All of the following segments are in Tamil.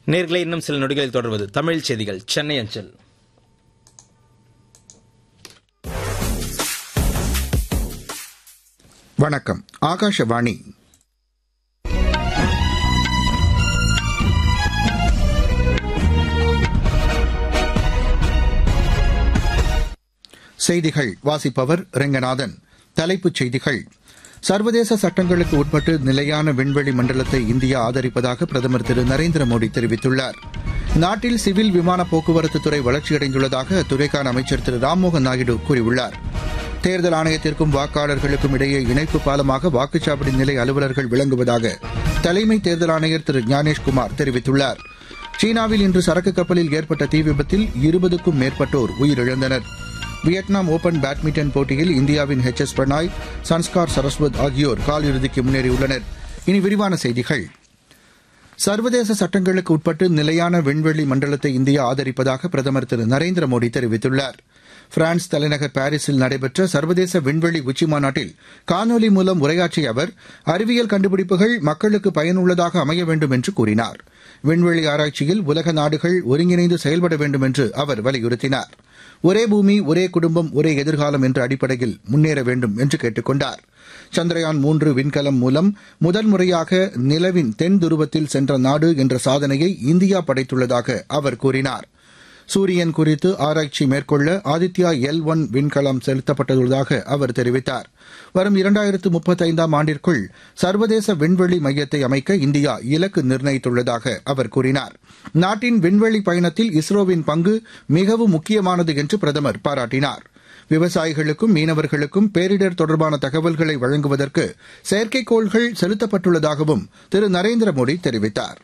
நேர்களை இன்னும் சில நொடிகளில் தொடர்வது தமிழ் செய்திகள் சென்னை அஞ்சல் வணக்கம் ஆகாஷவாணி செய்திகள் வாசிப்பவர் ரெங்கநாதன் தலைப்புச் செய்திகள் சர்வதேச சட்டங்களுக்கு உட்பட்டு நிலையான விண்வெளி மண்டலத்தை இந்தியா ஆதரிப்பதாக பிரதமர் திரு நரேந்திர மோடி தெரிவித்துள்ளார் நாட்டில் சிவில் விமான போக்குவரத்து துறை வளர்ச்சியடைந்துள்ளதாக அத்துறைக்கான அமைச்சர் திரு ராம்மோகன் நாயுடு கூறியுள்ளார் தேர்தல் ஆணையத்திற்கும் வாக்காளர்களுக்கும் இடையே இணைப்பு பாலமாக வாக்குச்சாவடி நிலை அலுவலர்கள் விளங்குவதாக தலைமை தேர்தல் ஆணையர் திரு ஞானேஷ்குமார் தெரிவித்துள்ளார் சீனாவில் இன்று சரக்கு கப்பலில் ஏற்பட்ட தீ விபத்தில் இருபதுக்கும் மேற்பட்டோர் உயிரிழந்தனர் வியட்நாம் ஓபன் பேட்மிண்டன் போட்டியில் இந்தியாவின் ஹெச் எஸ் பிரணாய் சன்ஸ்கார் சரஸ்வத் ஆகியோர் காலிறுதிக்கு முன்னேறியுள்ளனர் இனி விரிவான செய்திகள் சர்வதேச சட்டங்களுக்கு உட்பட்டு நிலையான விண்வெளி மண்டலத்தை இந்தியா ஆதரிப்பதாக பிரதமர் திரு நரேந்திர மோடி தெரிவித்துள்ளார் பிரான்ஸ் தலைநகர் பாரிஸில் நடைபெற்ற சர்வதேச விண்வெளி உச்சிமாநாட்டில் காணொலி மூலம் உரையாற்றிய அவர் அறிவியல் கண்டுபிடிப்புகள் மக்களுக்கு பயனுள்ளதாக அமைய வேண்டும் என்று கூறினார் விண்வெளி ஆராய்ச்சியில் உலக நாடுகள் ஒருங்கிணைந்து செயல்பட வேண்டும் என்று அவர் வலியுறுத்தினார் ஒரே பூமி ஒரே குடும்பம் ஒரே எதிர்காலம் என்ற அடிப்படையில் முன்னேற வேண்டும் என்று கேட்டுக் கொண்டார் சந்திரயான் மூன்று விண்கலம் மூலம் முதல் முறையாக நிலவின் தென் துருவத்தில் சென்ற நாடு என்ற சாதனையை இந்தியா படைத்துள்ளதாக அவர் கூறினார் சூரியன் குறித்து ஆராய்ச்சி மேற்கொள்ள ஆதித்யா எல் ஒன் விண்கலம் செலுத்தப்பட்டுள்ளதாக அவர் தெரிவித்தார் வரும் இரண்டாயிரத்து முப்பத்தைந்தாம் ஆண்டிற்குள் சர்வதேச விண்வெளி மையத்தை அமைக்க இந்தியா இலக்கு நிர்ணயித்துள்ளதாக அவர் கூறினார் நாட்டின் விண்வெளி பயணத்தில் இஸ்ரோவின் பங்கு மிகவும் முக்கியமானது என்று பிரதமர் பாராட்டினார் விவசாயிகளுக்கும் மீனவர்களுக்கும் பேரிடர் தொடர்பான தகவல்களை வழங்குவதற்கு செயற்கைக்கோள்கள் செலுத்தப்பட்டுள்ளதாகவும் திரு நரேந்திர மோடி தெரிவித்தார்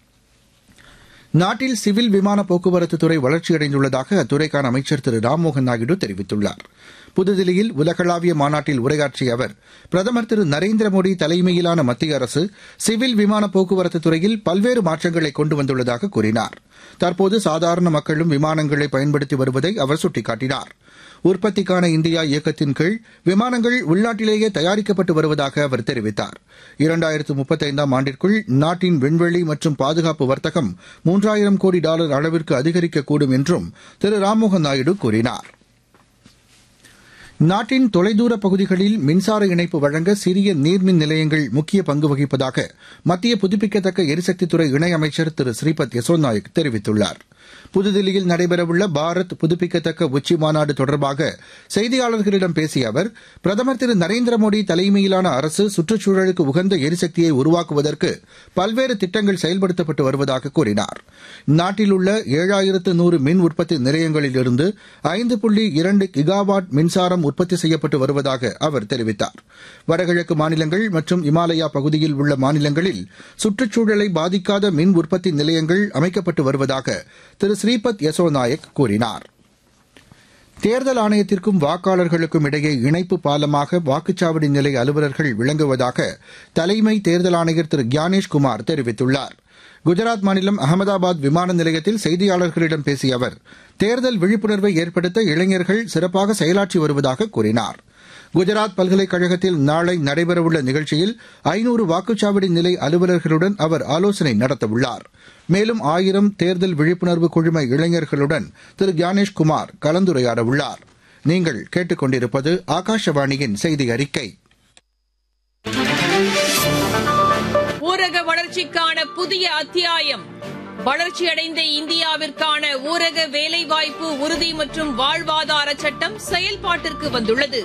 நாட்டில் சிவில் விமான போக்குவரத்து துறை வளர்ச்சியடைந்துள்ளதாக அத்துறைக்கான அமைச்சர் திரு ராம்மோகன் நாயுடு தெரிவித்துள்ளார் புதுதில்லியில் உலகளாவிய மாநாட்டில் உரையாற்றிய அவர் பிரதமர் திரு நரேந்திர மோடி தலைமையிலான மத்திய அரசு சிவில் விமான போக்குவரத்து துறையில் பல்வேறு மாற்றங்களை கொண்டு வந்துள்ளதாக கூறினார் தற்போது சாதாரண மக்களும் விமானங்களை பயன்படுத்தி வருவதை அவர் சுட்டிக்காட்டினார் உற்பத்திக்கான இந்தியா இயக்கத்தின் கீழ் விமானங்கள் உள்நாட்டிலேயே தயாரிக்கப்பட்டு வருவதாக அவர் தெரிவித்தார் இரண்டாயிரத்து முப்பத்தைந்தாம் ஆண்டிற்குள் நாட்டின் விண்வெளி மற்றும் பாதுகாப்பு வர்த்தகம் மூன்றாயிரம் கோடி டாலர் அளவிற்கு அதிகரிக்கக்கூடும் என்றும் திரு ராம்மோகன் நாயுடு கூறினார் நாட்டின் தொலைதூர பகுதிகளில் மின்சார இணைப்பு வழங்க சிறிய நீர்மின் நிலையங்கள் முக்கிய பங்கு வகிப்பதாக மத்திய புதுப்பிக்கத்தக்க எரிசக்தித்துறை இணையமைச்சர் திரு ஸ்ரீபத் யசோ நாயக் தெரிவித்துள்ளார் புதுதில்லியில் நடைபெறவுள்ள பாரத் புதுப்பிக்கத்தக்க உச்சி மாநாடு தொடர்பாக செய்தியாளர்களிடம் பேசிய அவர் பிரதமர் திரு நரேந்திர மோடி தலைமையிலான அரசு சுற்றுச்சூழலுக்கு உகந்த எரிசக்தியை உருவாக்குவதற்கு பல்வேறு திட்டங்கள் செயல்படுத்தப்பட்டு வருவதாக கூறினார் நாட்டில் உள்ள ஏழாயிரத்து நூறு மின் உற்பத்தி நிலையங்களிலிருந்து ஐந்து புள்ளி இரண்டு கிகாவாட் மின்சாரம் உற்பத்தி செய்யப்பட்டு வருவதாக அவர் தெரிவித்தார் வடகிழக்கு மாநிலங்கள் மற்றும் இமாலயா பகுதியில் உள்ள மாநிலங்களில் சுற்றுச்சூழலை பாதிக்காத மின் உற்பத்தி நிலையங்கள் அமைக்கப்பட்டு வருவதாக திரு ஸ்ரீபத் யசோ நாயக் கூறினார் தேர்தல் ஆணையத்திற்கும் வாக்காளர்களுக்கும் இடையே இணைப்பு பாலமாக வாக்குச்சாவடி நிலை அலுவலர்கள் விளங்குவதாக தலைமை தேர்தல் ஆணையர் திரு கியானேஷ்குமார் தெரிவித்துள்ளார் குஜராத் மாநிலம் அகமதாபாத் விமான நிலையத்தில் செய்தியாளர்களிடம் பேசிய அவர் தேர்தல் விழிப்புணர்வை ஏற்படுத்த இளைஞர்கள் சிறப்பாக செயலாற்றி வருவதாக கூறினார் குஜராத் பல்கலைக்கழகத்தில் நாளை நடைபெறவுள்ள நிகழ்ச்சியில் ஐநூறு வாக்குச்சாவடி நிலை அலுவலர்களுடன் அவர் ஆலோசனை நடத்தவுள்ளார் மேலும் ஆயிரம் தேர்தல் விழிப்புணர்வு குழும இளைஞர்களுடன் திரு கியானேஷ்குமார் கலந்துரையாடவுள்ளார் நீங்கள் கேட்டுக்கொண்டிருப்பது ஆகாஷவாணியின் செய்தி அறிக்கை ஊரக வளர்ச்சிக்கான புதிய அத்தியாயம் வளர்ச்சியடைந்த இந்தியாவிற்கான ஊரக வேலைவாய்ப்பு உறுதி மற்றும் வாழ்வாதார சட்டம் செயல்பாட்டிற்கு வந்துள்ளது